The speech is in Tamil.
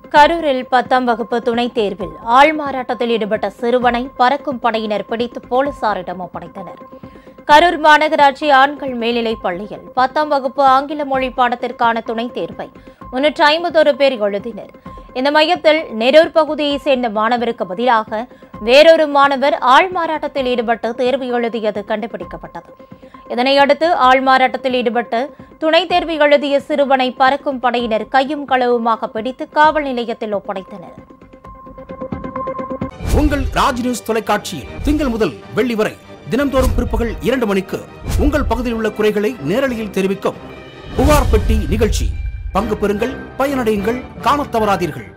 கரூரில் பத்தாம் வகுப்பு துணைத் தேர்வில் ஆள்மாறாட்டத்தில் ஈடுபட்ட சிறுவனை பறக்கும் படையினர் பிடித்து போலீசாரிடம் ஒப்படைத்தனர் கரூர் மாநகராட்சி ஆண்கள் மேல்நிலைப் பள்ளியில் பத்தாம் வகுப்பு ஆங்கில மொழி பாடத்திற்கான துணைத் தேர்வை முன்னூற்றி ஐம்பத்தொரு பேர் எழுதினர் இந்த மையத்தில் நெரூர் பகுதியைச் சேர்ந்த மாணவருக்கு பதிலாக வேறொரு மாணவர் ஆள்மாறாட்டத்தில் ஈடுபட்டு தேர்வு எழுதியது கண்டுபிடிக்கப்பட்டது இதனையடுத்து ஆள்மாறாட்டத்தில் ஈடுபட்டு துணைத் தேர்வு எழுதிய சிறுவனை பறக்கும் படையினர் கையும் களவுமாக பிடித்து காவல் நிலையத்தில் ஒப்படைத்தனர் உங்கள் ராஜ் நியூஸ் தொலைக்காட்சியில் திங்கள் முதல் வெள்ளி வரை தினம்தோறும் பிற்பகல் இரண்டு மணிக்கு உங்கள் பகுதியில் உள்ள குறைகளை நேரலையில் தெரிவிக்கும் புகார் பெட்டி நிகழ்ச்சி பங்கு பெறுங்கள் பயனடையுங்கள் காணத் தவறாதீர்கள்